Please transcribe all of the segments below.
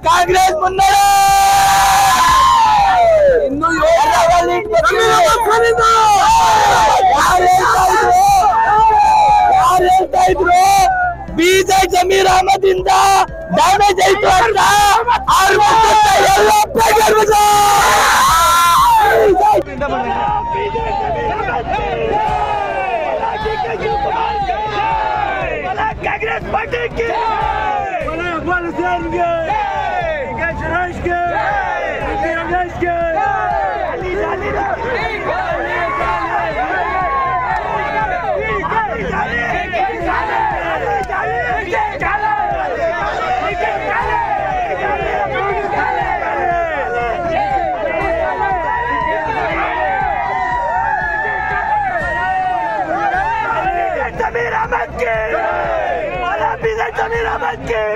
ಕಾಂಗ್ರೆಸ್ ಮುನ್ನಡೆ ಇನ್ನು ಯಾರು ಹೇಳ್ತಾ ಇದ್ರು ಬೀಜ ಜಮೀರ್ ಅಹಮದಿಂದ ಡ್ಯಾಮೇಜ್ ಆಯ್ತು ಅಂತ ಅವ್ರ ಮುಖಕ್ಕೆ ಎಲ್ಲ ಪೆಗರ್ಬಿಟ್ಟು. कांग्रेस पार्टी की बोले अफगानिस्तान के कैश राइस के रमेश के अली जाली जमीर अहमद के वाला भी जमीर अहमद के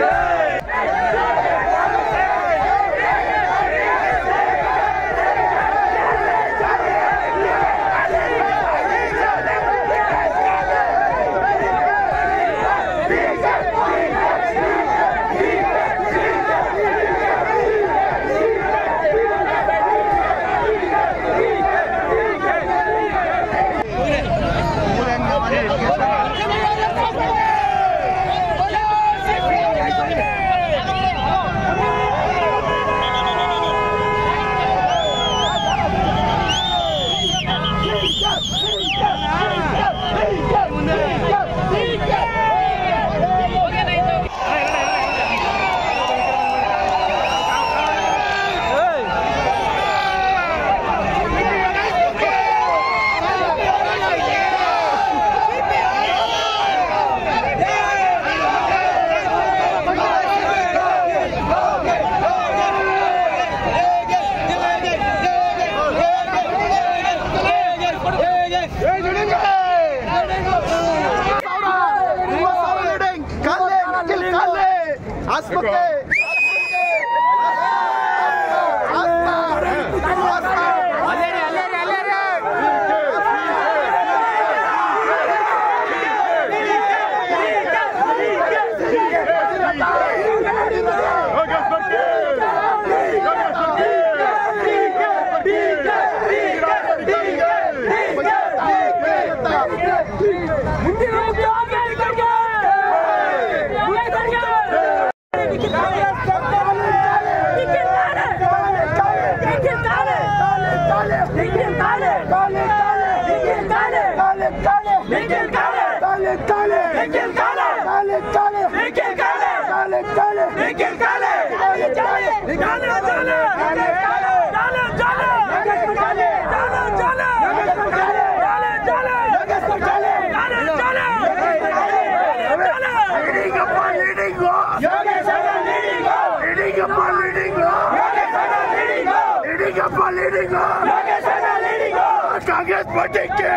कांग्रेस पार्टी के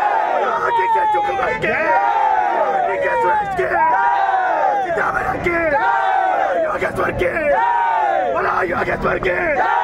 टीके चुकमा के टीके सुरेश के सीतामढ़ी के योगेश्वर के बोला योगेश्वर के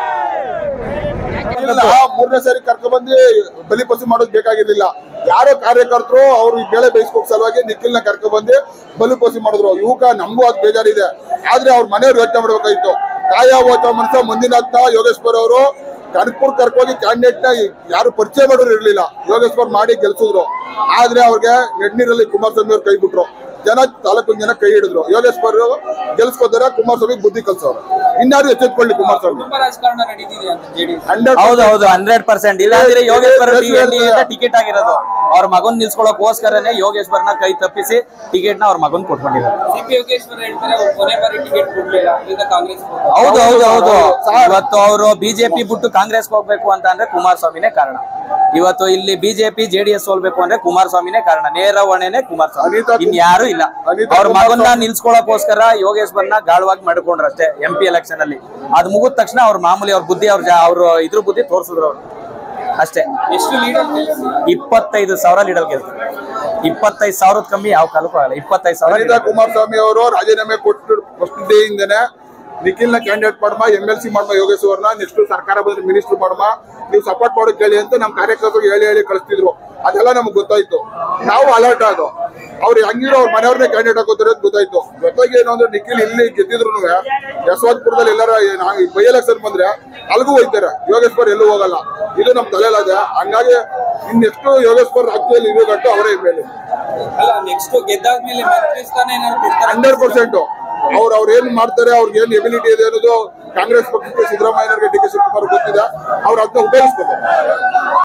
ಇಲ್ಲ, ಮೂರನೇ ಸಾರಿ ಕರ್ಕೊಂಡ್ಬಂದು ಬಲಿಪಶು ಮಾಡೋದು ಬೇಕಾಗಿರ್ಲಿಲ್ಲ ಯಾರೋ ಕಾರ್ಯಕರ್ತರು ಅವ್ರು ಈ ಬೆಳೆ ಬೇಯಿಸ್ಕೋಕ್ ಸಲುವಾಗಿ ನಿಖಿಲ್ನ ಕರ್ಕೊಂಡ್ಬಂದು ಬಲಿಪಶು ಮಾಡಿದ್ರು ಇವಕ್ಕ ನಮಗೂ ಅದ್ ಬೇಜಾರಿದೆ ಆದ್ರೆ ಅವ್ರ ಮನೆಯವ್ರು ಯೋಚನೆ ಮಾಡ್ಬೇಕಾಯ್ತು ಕಾಯ ಹೋತ ಮನಸ ಮುಂದಿನ ಹತ್ತ ಯೋಗೇಶ್ವರ್ ಅವರು ಕನಕಪುರ್ ಕರ್ಕೋಗಿ ಕ್ಯಾಂಡಿಡೇಟ್ ನ ಯಾರು ಪರಿಚಯ ಮಾಡೋರು ಇರ್ಲಿಲ್ಲ ಯೋಗೇಶ್ವರ್ ಮಾಡಿ ಗೆಲ್ಸಿದ್ರು ಆದ್ರೆ ಅವ್ರಿಗೆ ಎಡ್ನೀರಲ್ಲಿ ಕುಮಾರಸ್ವಾಮಿ ಅವ್ರು ಕೈ ಬಿಟ್ರು ಜನ ತಾಲೂಕಿನ ಜನ ಕೈ ಹಿಡಿದ್ರು ಯೋಗೇಶ್ವರ್ ಗೆಲ್ಸ್ಕೋತಾರೆ ಕುಮಾರಸ್ವಾಮಿ ಬುದ್ಧಿ ಕಲ್ಸವ್ರು ಇನ್ನಾರು ಎಚ್ಚೆತ್ಕೊಳ್ಳಿ ಕುಮಾರಸ್ವಾಮಿ ತುಂಬಾ ರಾಜಕಾರಣ ನಡೀತಿದೆ ಅಂತ ಜೆಡಿಎಸ್ ಹಂಡ್ರೆಡ್ ಹೌದು ಹೌದು ಹಂಡ್ರೆಡ್ ಪರ್ಸೆಂಟ್ ಇಲ್ಲಾಂದ್ರೆ Yogeshwara Yes, yes, yes. Ticket ಆಗಿರೋದು ಅವ್ರ ಮಗನ್ ನಿಲ್ಸ್ಕೊಳಕೋಸ್ಕರನೇ ಯೋಗೇಶ್ವರ್ನ ಕೈ ತಪ್ಪಿಸಿ ಟಿಕೆಟ್ ನ ಅವ್ರ ಮಗನ್ ಕೊಟ್ಕೊಂಡಿದ್ದಾರೆ ಸಿಪಿ ಯೋಗೇಶ್ವರ ಹೇಳ್ತಾರೆ ಅವ್ರು ಕೊನೆ ಬಾರಿ ಟಿಕೆಟ್ ಕೊಡ್ಲಿಲ್ಲ ಇದರಿಂದ ಕಾಂಗ್ರೆಸ್ ಹೌದು ಹೌದು ಹೌದು ಇವತ್ತು ಅವರು ಬಿಜೆಪಿ ಬಿಟ್ಟು ಕಾಂಗ್ರೆಸ್ ಹೋಗ್ಬೇಕು ಅಂತ ಅಂದ್ರೆ ಕುಮಾರಸ್ವಾಮಿನೇ ಕಾರಣ ಇವತ್ತು ಇಲ್ಲಿ ಬಿಜೆಪಿ ಜೆಡಿಎಸ್ ಸೋಲ್ಬೇಕು ಅಂದ್ರೆ ಕುಮಾರಸ್ವಾಮಿನೇ ಕಾರಣ ನೇರ ಹೊಣೆನೆ ಕುಮಾರಸ್ವಾಮಿ ಅನಿತಾ ಇನ್ ಯಾರು ಇಲ್ಲ ಅನಿತಾ ಅವ್ರ ಮಗನ್ನ ಕುಮಾರಸ್ವಾಮಿ- ನಿಲ್ಸ್ಕೊಳಕೋಸ್ಕರ ಯೋಗೇಶ್ವರ್ನ ಗಾಳವಾಗಿ ಮಾಡ್ಕೊಂಡ್ರು ಅಷ್ಟೇ ಎಂ ಪಿ ಎಲೆಕ್ಷನ್ ಅಲ್ಲಿ ಅದ್ ಮುಗಿದ ತಕ್ಷಣ ಅವ್ರ ಮಾಮೂಲಿ ಅವ್ರ ಬುದ್ಧಿ ಅವ್ರ ಅವ್ರ ಇದ್ರ ಬುದ್ಧಿ ತೋರ್ಸಿದ್ರು ಅವ್ರು ಅಷ್ಟೇ ಎಷ್ಟು ಲೀಡರ್ ಇಪ್ಪತ್ತೈದು ಸಾವಿರ ಲೀಡರ್ ಗೆಲ್ತಾರೆ ಇಪ್ಪತ್ತೈದು ಸಾವಿರದ ಕಮ್ಮಿ ಯಾವ ಕಾಲಕ್ಕೂ ಆಗಲ್ಲ ಇಪ್ಪತ್ತೈದು ಸಾವಿರ ಅನಿತಾ ಕುಮಾರಸ್ವಾಮಿ ಅವರು ರಾಜೀನಾಮೆ ಕೊಟ್ಟು ಫಸ್ಟ್ ಡೇ ಇಂದನೆ ನಿಖಿಲ್ನ ಕ್ಯಾಂಡಿಡೇಟ್ ಮಾಡಮ್ಮ ಎಂ ಎಲ್ ಸಿ ಮಾಡಮ್ಮ ಯೋಗೇಶ್ವರ್ನ ನೆಕ್ಸ್ಟ್ ಸರ್ಕಾರ ಬಂದ್ರೆ ಮಿನಿಸ್ಟರ್ ಮಾಡಮ್ಮ ನೀವು ಸಪೋರ್ಟ್ ಮಾಡೋಕೆ ಹೇಳಿ ಅಂತ ನಮ್ಮ ಕಾರ್ಯಕರ್ತರು ಹೇಳಿ ಹೇಳಿ ಕಳಿಸ್ತಿದ್ರು ಅದೆಲ್ಲ ನಮ್ಗೆ ಗೊತ್ತಾಯ್ತು ನಾವು ಅಲರ್ಟ್ ಆದೋ ಅವ್ರು ಹಂಗಿರೋ ಅವ್ರ ಮನೆಯವ್ರನ್ನೇ ಕ್ಯಾಂಡಿಡೇಟ್ ಹಾಕೋತಾರೆ ಅಂತ ಗೊತ್ತಾಯ್ತು ಜೊತೆಗೆ ಏನು ಅಂದ್ರೆ ನಿಖಿಲ್ ಇಲ್ಲಿ ಗೆದ್ದಿದ್ರು ಯಶವಂತಪುರದಲ್ಲಿ ಎಲ್ಲಾರ ಬೈ ಎಲೆಕ್ಷನ್ ಬಂದ್ರೆ ಅಲ್ಗೂ ಹೋಯ್ತಾರೆ ಯೋಗೇಶ್ವರ್ ಎಲ್ಲೂ ಹೋಗಲ್ಲ ಇದು ನಮ್ ತಲೆಯಲ್ಲದೆ ಹಂಗಾಗಿ ಇನ್ನೆಷ್ಟು ಯೋಗೇಶ್ವರ್ ರಾಜ್ಯದಲ್ಲಿ ಇರೋಗಂಟು ಅವರೇ ಮೇಲೆ ಅಲ್ಲ ನೆಕ್ಸ್ಟ್ ಗೆದ್ದಾದ್ಮೇಲೆ ಮಂತ್ರಿ ಸ್ಥಾನ ಏನಾದ್ರು ಕೊಡ್ತಾರೆ ಹಂಡ್ರೆಡ್ ಪರ್ಸೆಂಟ್ ಅವ್ರು ಅವ್ರು ಏನ್ ಮಾಡ್ತಾರೆ ಅವ್ರಿಗೆ ಏನ್ ಎಬಿಲಿಟಿ ಇದೆ ಅನ್ನೋದು ಕಾಂಗ್ರೆಸ್ ಪಕ್ಷಕ್ಕೆ ಸಿದ್ದರಾಮಯ್ಯನವರಿಗೆ ಡಿ ಕೆ ಶಿವಕುಮಾರ್ ಗೊತ್ತಿದೆ ಅವ್ರು ಅದನ್ನ ಉಪಯೋಗಿಸ್ಬೇಕು